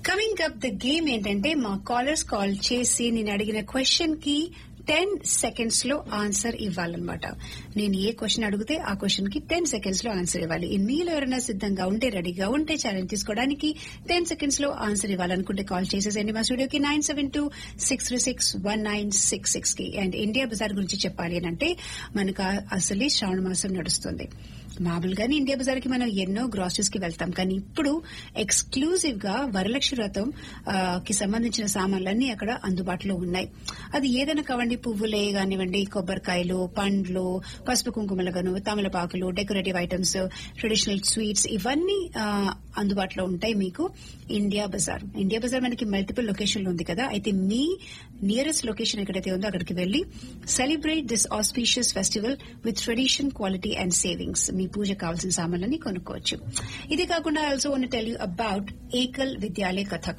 Coming up the game ఏంటంటే మా callers call చేసి నేను అడిగిన క్వశ్చన్ కి టెన్ సెకండ్స్ లో ఆన్సర్ ఇవ్వాలన్నమాట నేను ఏ క్వశ్చన్ అడిగితే ఆ క్వశ్చన్ కి టెన్ సెకండ్స్ లో ఆన్సర్ ఇవ్వాలి ఈ మీలో ఎవరైనా సిద్ధంగా ఉంటే రెడీగా ఉంటే ఛాలెంజ్ తీసుకోవడానికి టెన్ సెకండ్స్ లో ఆన్సర్ ఇవ్వాలనుకుంటే కాల్ చేసేసండి మా స్టూడియోకి nine seven two six three six one nine six six కి అండ్ ఇండియా బజార్ గురించి చెప్పాలి అని అంటే మనకు అసలే శ్రావణ మాసం నడుస్తుంది మామూలుగానే ఇండియా బజార్ కి మనం ఎన్నో గ్రాసరీస్ కి వెళ్తాం కానీ ఇప్పుడు ఎక్స్క్లూజివ్ గా వరలక్ష్మి వ్రతం ఆ, కి సంబంధించిన సామాన్లన్నీ అక్కడ అందుబాటులో ఉన్నాయి అది ఏదైనా కావండి పువ్వులే కానివ్వండి కొబ్బరికాయలు పండ్లు పసుపు కుంకుమలుగాను తమలపాకులు డెకరేటివ్ ఐటమ్స్ ట్రెడిషనల్ స్వీట్స్ ఇవన్నీ ఆ, అందుబాటులో ఉంటాయి మీకు ఇండియా బజార్ ఇండియా బజార్ మనకి మల్టిపుల్ లొకేషన్లు ఉంది కదా అయితే మీ నియరెస్ట్ లొకేషన్ ఎక్కడైతే ఉందో అక్కడికి వెళ్లి celebrate this auspicious festival with tradition quality and savings మీ పూజ కావాల్సిన సామాన్లన్నీ కొనుక్కోవచ్చు ఇది కాకుండా also wanna tell you about Ekal Vidyalaya Kathak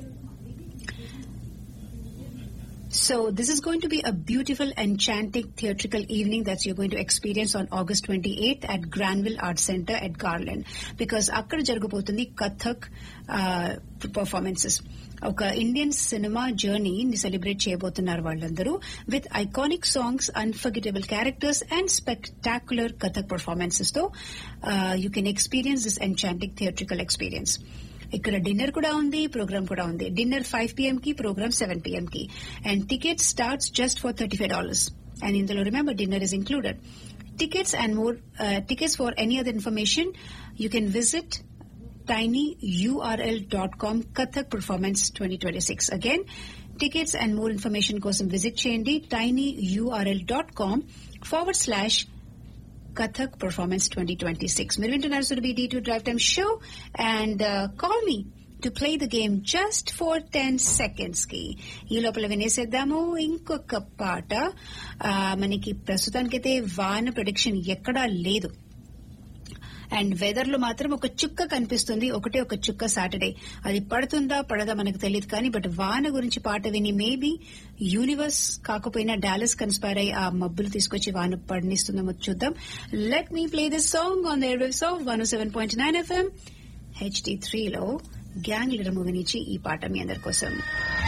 So this is going to be a beautiful, enchanting theatrical evening that you're going to experience on August 28th at Granville Arts Center at Garland. Because అక్కడ జరగబోతుంది Kathak performances ఒక Indian cinema జర్నీని celebrate చేయబోతున్నారు వాళ్ళందరూ with iconic songs unforgettable characters and spectacular Kathak performances తో you can experience this enchanting theatrical experience ఇక్కడ dinner కూడా ఉంది ప్రోగ్రామ్ కూడా ఉంది డిన్నర్ ఫైవ్ పిఎం కి ప్రోగ్రామ్ సెవెన్ పిఎం కి and ticket starts just for thirty five dollars and ఇందులో remember dinner is included tickets and more tickets for any other information you can visit tinyurl.com Kathak Performance 2026. Again, tickets and more information కోసం visit చేయండి tinyurl.com forward slash Kathak Performance 2026. మీరు వింటున్నారు Surabhi D to drive time show and call me to play the game just for ten seconds కి ఈ లోపల వినేసేద్దాము ఇంకొక పాట ఆ, మనకి ప్రస్తుతానికైతే వాన ప్రొడిక్షన్ ఎక్కడా లేదు అండ్ వెదర్ లో మాత్రం ఒక చుక్క కనిపిస్తుంది ఒకటే ఒక చుక్క సాటర్డే అది పడుతుందా పడదా మనకు తెలియదు కానీ బట్ వాన గురించి పాట విని మేబీ యూనివర్స్ కాకపోయినా డాలస్ కన్స్పైర్ అయ్యి ఆ మబ్బులు తీసుకొచ్చి వాన పడనిస్తుందేమో చూద్దాం let me play this song on the airwaves of one seven point nine FM HD త్రీలో గ్యాంగ్ లీడర్ మూవీ నుంచి ఈ పాట మీ అందరి కోసం